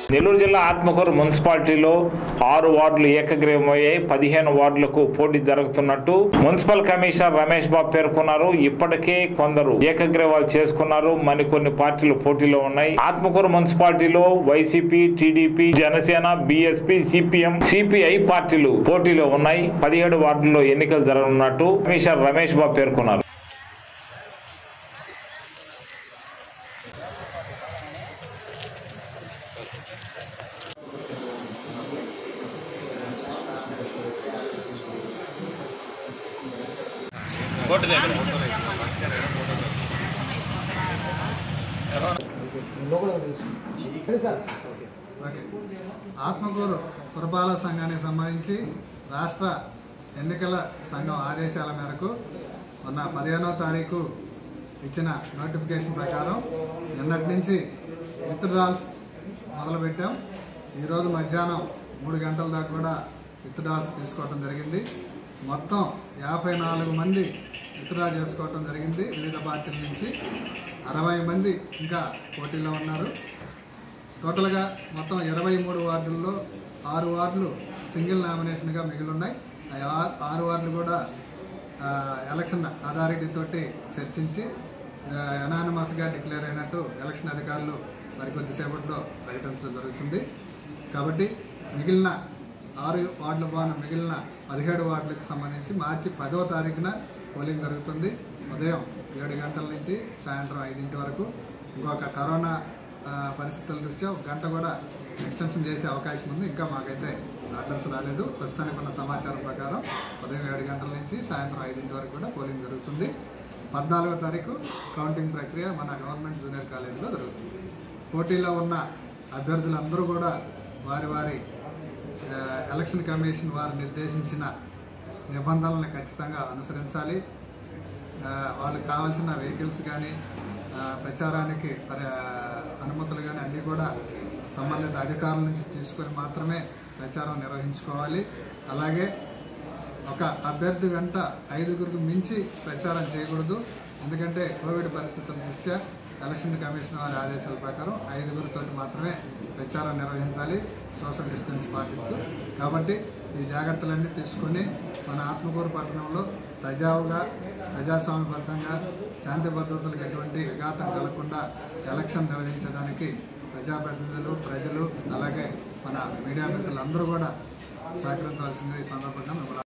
నెల్లూరు జిల్లా ఆత్మకూరు మున్సిపాలిటీలో ఆరు వార్డులు ఏకగ్రీవమయ్యాయి పదిహేను వార్డులకు పోటీ జరుగుతున్నట్టు మున్సిపల్ కమిషనర్ రమేష్ బాబు పేర్కొన్నారు ఇప్పటికే కొందరు ఏకగ్రీవాలు చేసుకున్నారు మరికొన్ని పార్టీలు పోటీలో ఉన్నాయి ఆత్మకూరు మున్సిపాలిటీలో YCP TDP Janasena BSP CPM CPI పార్టీలు పోటీలో ఉన్నాయి పదిహేడు వార్డుల్లో ఎన్నికలు జరగనున్నట్టు కమిషనర్ రమేష్ బాబు పేర్కొన్నారు ఓకే ఆత్మకూరు పురపాలక సంఘానికి సంబంధించి రాష్ట్ర ఎన్నికల సంఘం ఆదేశాల మేరకు మొన్న పదిహేనవ తారీఖు ఇచ్చిన నోటిఫికేషన్ ప్రకారం నిన్నటి నుంచి విత్డ్రాల్స్ మొదలుపెట్టాం ఈరోజు మధ్యాహ్నం మూడు గంటల దాకా కూడా విత్డ్రాల్స్ తీసుకోవడం జరిగింది మొత్తం యాభై నాలుగు మంది విత్డ్రా చేసుకోవడం జరిగింది వివిధ పార్టీల నుంచి అరవై మంది ఇంకా పోటీలో ఉన్నారు టోటల్గా మొత్తం ఇరవై మూడు వార్డుల్లో ఆరు వార్డులు సింగిల్ నామినేషన్గా మిగిలి ఉన్నాయి ఆ ఆ- ఆరు వార్డులు కూడా ఆ, ఎలక్షన్ అథారిటీ తోటి చర్చించి ఎనానమస్గా డిక్లేర్ అయినట్టు ఎలక్షన్ అధికారులు మరి కొద్దిసేపట్లో ప్రకటించడం జరుగుతుంది కాబట్టి మిగిలిన ఆరు వార్డుల బాన మిగిలిన పదిహేడు వార్డులకు సంబంధించి మార్చి పదవ తారీఖున పోలింగ్ జరుగుతుంది ఉదయం ఏడు గంటల నుంచి సాయంత్రం ఐదింటి వరకు ఇంకొక కరోనా ఆ, పరిస్థితుల దృష్ట్యా ఒక గంట కూడా ఎక్స్టెన్షన్ చేసే అవకాశం ఉంది ఇంకా మాకైతే ఆర్డర్స్ రాలేదు ప్రస్తుతానికి ఉన్న సమాచారం ప్రకారం ఉదయం ఏడు గంటల నుంచి సాయంత్రం ఐదింటి వరకు కూడా పోలింగ్ జరుగుతుంది పద్నాలుగో తారీఖు కౌంటింగ్ ప్రక్రియ మన గవర్నమెంట్ జూనియర్ కాలేజీలో జరుగుతుంది పోటీలో ఉన్న అభ్యర్థులందరూ కూడా వారి వారి ఆ, ఎలక్షన్ కమిషన్ వారు నిర్దేశించిన నిబంధనలను ఖచ్చితంగా అనుసరించాలి ఆ, వాళ్ళకి కావాల్సిన వెహికల్స్ కానీ ప్రచారానికి పరి- అనుమతులు కానీ అన్నీ కూడా సంబంధిత అధికారుల నుంచి తీసుకొని మాత్రమే ప్రచారం నిర్వహించుకోవాలి అలాగే ఒక అభ్యర్థి వెంట ఐదుగురికి మించి ప్రచారం చేయకూడదు ఎందుకంటే కోవిడ్ పరిస్థితుల దృష్ట్యా ఎలక్షన్ కమిషన్ వారి ఆదేశాల ప్రకారం ఐదుగురితో మాత్రమే ప్రచారం నిర్వహించాలి సోషల్ డిస్టెన్స్ పాటిస్తూ కాబట్టి ఈ జాగ్రత్తలన్నీ తీసుకొని మన ఆత్మకూరు పట్టణంలో సజావుగా ప్రజాస్వామ్యబద్ధంగా శాంతి భద్రతలకు ఎటువంటి విఘాతం కలగకుండా ఎలక్షన్ నిర్వహించడానికి ప్రజాప్రతినిధులు ప్రజలు అలాగే మన మీడియా మిత్రులందరూ కూడా సహకరించవలసింది ఈ సందర్భంగా మిమ్మల్ని